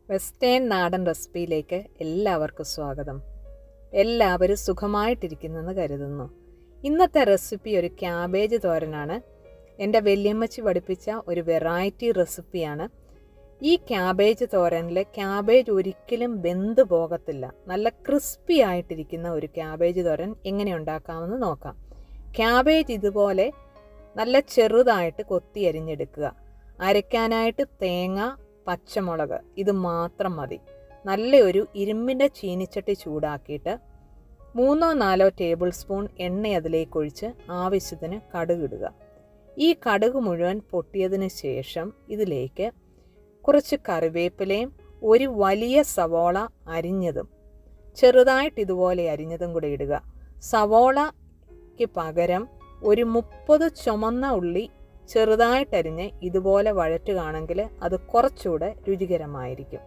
western നാടൻ റെസിപ്പിയിലേക്ക് എല്ലാവർക്കും സ്വാഗതം എല്ലാവരും സുഖമായിട്ടിരിക്കുന്നെന്ന് കരുതുന്നു ഇന്നത്തെ റെസിപ്പി ഒരു ക്യാബേജ് തോരനാണ് എൻ്റെ വല്യമ്മച്ചി പഠിപ്പിച്ച ഒരു വെറൈറ്റി റെസിപ്പിയാണ് ഈ ക്യാബേജ് തോരനിൽ ക്യാബേജ് ഒരിക്കലും വെന്ത് പോകത്തില്ല നല്ല ക്രിസ്പി ആയിട്ടിരിക്കുന്ന ഒരു ക്യാബേജ് തോരൻ എങ്ങനെ ഉണ്ടാക്കാമെന്ന് നോക്കാം ക്യാബേജ് ഇതുപോലെ നല്ല ചെറുതായിട്ട് കൊത്തി അരിഞ്ഞെടുക്കുക അരയ്ക്കാനായിട്ട് തേങ്ങ പച്ചമുളക് ഇത് മാത്രം മതി നല്ലൊരു ഇരുമ്പിൻ്റെ ചീനിച്ചട്ടി ചൂടാക്കിയിട്ട് മൂന്നോ നാലോ ടേബിൾ സ്പൂൺ എണ്ണ അതിലേക്ക് ഒഴിച്ച് ആവശ്യത്തിന് കടുകിടുക ഈ കടുക് മുഴുവൻ പൊട്ടിയതിന് ശേഷം ഇതിലേക്ക് കുറച്ച് കറിവേപ്പിലയും ഒരു വലിയ സവോള അരിഞ്ഞതും ചെറുതായിട്ട് ഇതുപോലെ അരിഞ്ഞതും കൂടെ ഇടുക സവോളയ്ക്ക് പകരം ഒരു മുപ്പത് ചുമന്ന ഉള്ളി ചെറുതായിട്ടരിഞ്ഞ് ഇതുപോലെ വഴറ്റുകയാണെങ്കിൽ അത് കുറച്ചുകൂടെ രുചികരമായിരിക്കും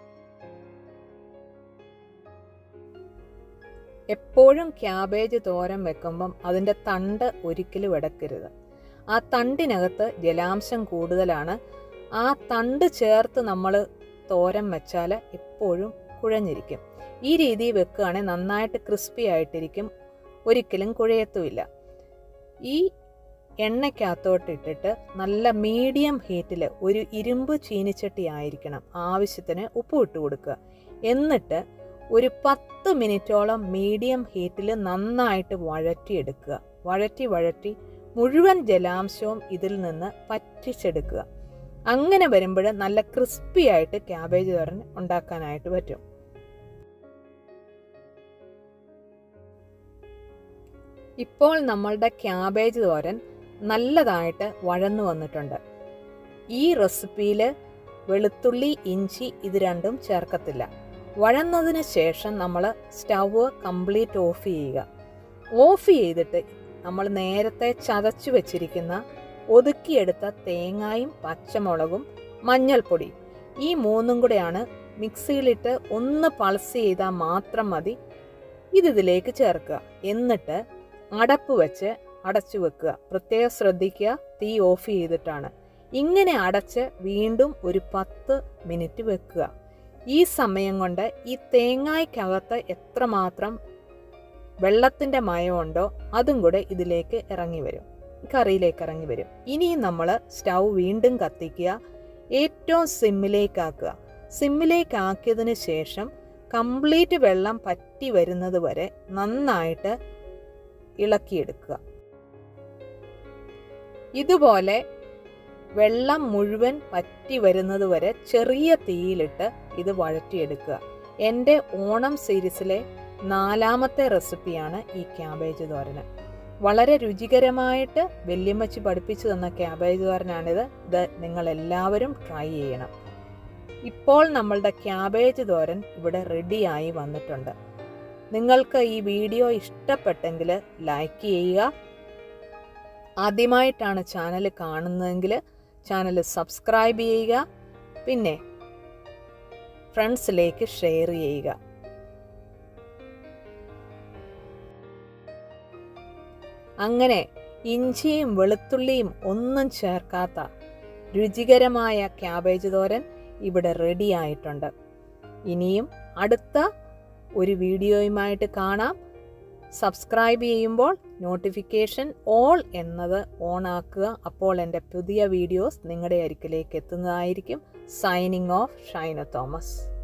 എപ്പോഴും ക്യാബേജ് തോരൻ വെക്കുമ്പം അതിൻ്റെ തണ്ട് ഒരിക്കലും എടുക്കരുത് ആ തണ്ടിനകത്ത് ജലാംശം കൂടുതലാണ് ആ തണ്ട് ചേർത്ത് നമ്മൾ തോരൻ വെച്ചാൽ എപ്പോഴും കുഴഞ്ഞിരിക്കും ഈ രീതിയിൽ വെക്കുകയാണെങ്കിൽ നന്നായിട്ട് ക്രിസ്പി ആയിട്ടിരിക്കും ഒരിക്കലും കുഴയത്തുമില്ല ഈ എണ്ണയ്ക്കകത്തോട്ട് ഇട്ടിട്ട് നല്ല മീഡിയം ഹീറ്റിൽ ഒരു ഇരുമ്പ് ചീനിച്ചട്ടി ആയിരിക്കണം ആവശ്യത്തിന് ഉപ്പ് ഇട്ട് കൊടുക്കുക എന്നിട്ട് ഒരു പത്ത് മിനിറ്റോളം മീഡിയം ഹീറ്റിൽ നന്നായിട്ട് വഴറ്റിയെടുക്കുക വഴറ്റി വഴറ്റി മുഴുവൻ ജലാംശവും ഇതിൽ നിന്ന് പറ്റിച്ചെടുക്കുക അങ്ങനെ വരുമ്പോൾ നല്ല ക്രിസ്പി ആയിട്ട് ക്യാബേജ് തോരൻ ഉണ്ടാക്കാനായിട്ട് പറ്റും ഇപ്പോൾ നമ്മളുടെ ക്യാബേജ് തോരൻ നല്ലതായിട്ട് വഴന്നു വന്നിട്ടുണ്ട് ഈ റെസിപ്പിയിൽ വെളുത്തുള്ളി ഇഞ്ചി ഇത് രണ്ടും ചേർക്കത്തില്ല വഴന്നതിന് ശേഷം നമ്മൾ സ്റ്റവ് കംപ്ലീറ്റ് ഓഫ് ചെയ്യുക ഓഫ് ചെയ്തിട്ട് നമ്മൾ നേരത്തെ ചതച്ചു വെച്ചിരിക്കുന്ന ഒതുക്കിയെടുത്ത തേങ്ങായും പച്ചമുളകും മഞ്ഞൾപ്പൊടി ഈ മൂന്നും കൂടെയാണ് മിക്സിയിലിട്ട് ഒന്ന് പൾസ് ചെയ്താൽ മാത്രം മതി ഇത് ഇതിലേക്ക് ചേർക്കുക എന്നിട്ട് അടപ്പ് വെച്ച് അടച്ചു വെക്കുക പ്രത്യേകം ശ്രദ്ധിക്കുക തീ ഓഫ് ചെയ്തിട്ടാണ് ഇങ്ങനെ അടച്ച് വീണ്ടും ഒരു പത്ത് മിനിറ്റ് വെക്കുക ഈ സമയം കൊണ്ട് ഈ തേങ്ങായ്ക്കകത്ത് എത്രമാത്രം വെള്ളത്തിൻ്റെ മയമുണ്ടോ അതും കൂടെ ഇതിലേക്ക് ഇറങ്ങി വരും കറിയിലേക്ക് ഇറങ്ങി വരും ഇനിയും നമ്മൾ സ്റ്റൗ വീണ്ടും കത്തിക്കുക ഏറ്റവും സിമ്മിലേക്കാക്കുക സിമ്മിലേക്ക് ആക്കിയതിന് ശേഷം കംപ്ലീറ്റ് വെള്ളം പറ്റി വരുന്നത് വരെ നന്നായിട്ട് ഇളക്കിയെടുക്കുക ഇതുപോലെ വെള്ളം മുഴുവൻ പറ്റി വരുന്നത് വരെ ചെറിയ തീയിലിട്ട് ഇത് വഴറ്റിയെടുക്കുക എൻ്റെ ഓണം സീരീസിലെ നാലാമത്തെ റെസിപ്പിയാണ് ഈ ക്യാബേജ് തോരന് വളരെ രുചികരമായിട്ട് വല്യമ്മച്ചി പഠിപ്പിച്ചു തന്ന ക്യാബേജ് തോരനാണിത് ഇത് നിങ്ങൾ എല്ലാവരും ട്രൈ ചെയ്യണം ഇപ്പോൾ നമ്മളുടെ ക്യാബേജ് തോരൻ ഇവിടെ റെഡിയായി വന്നിട്ടുണ്ട് നിങ്ങൾക്ക് ഈ വീഡിയോ ഇഷ്ടപ്പെട്ടെങ്കിൽ ലൈക്ക് ചെയ്യുക ആദ്യമായിട്ടാണ് ചാനൽ കാണുന്നതെങ്കിൽ ചാനൽ സബ്സ്ക്രൈബ് ചെയ്യുക പിന്നെ ഫ്രണ്ട്സിലേക്ക് ഷെയർ ചെയ്യുക അങ്ങനെ ഇഞ്ചിയും വെളുത്തുള്ളിയും ഒന്നും ചേർക്കാത്ത രുചികരമായ ക്യാബേജ് തോരൻ ഇവിടെ റെഡി ആയിട്ടുണ്ട് ഇനിയും അടുത്ത ഒരു വീഡിയോയുമായിട്ട് കാണാം സബ്സ്ക്രൈബ് ചെയ്യുമ്പോൾ നോട്ടിഫിക്കേഷൻ ഓൾ എന്നത് ഓൺ ആക്കുക അപ്പോൾ എൻ്റെ പുതിയ വീഡിയോസ് നിങ്ങളുടെ അരികിലേക്ക് എത്തുന്നതായിരിക്കും സൈനിങ് ഓഫ് ഷൈന തോമസ്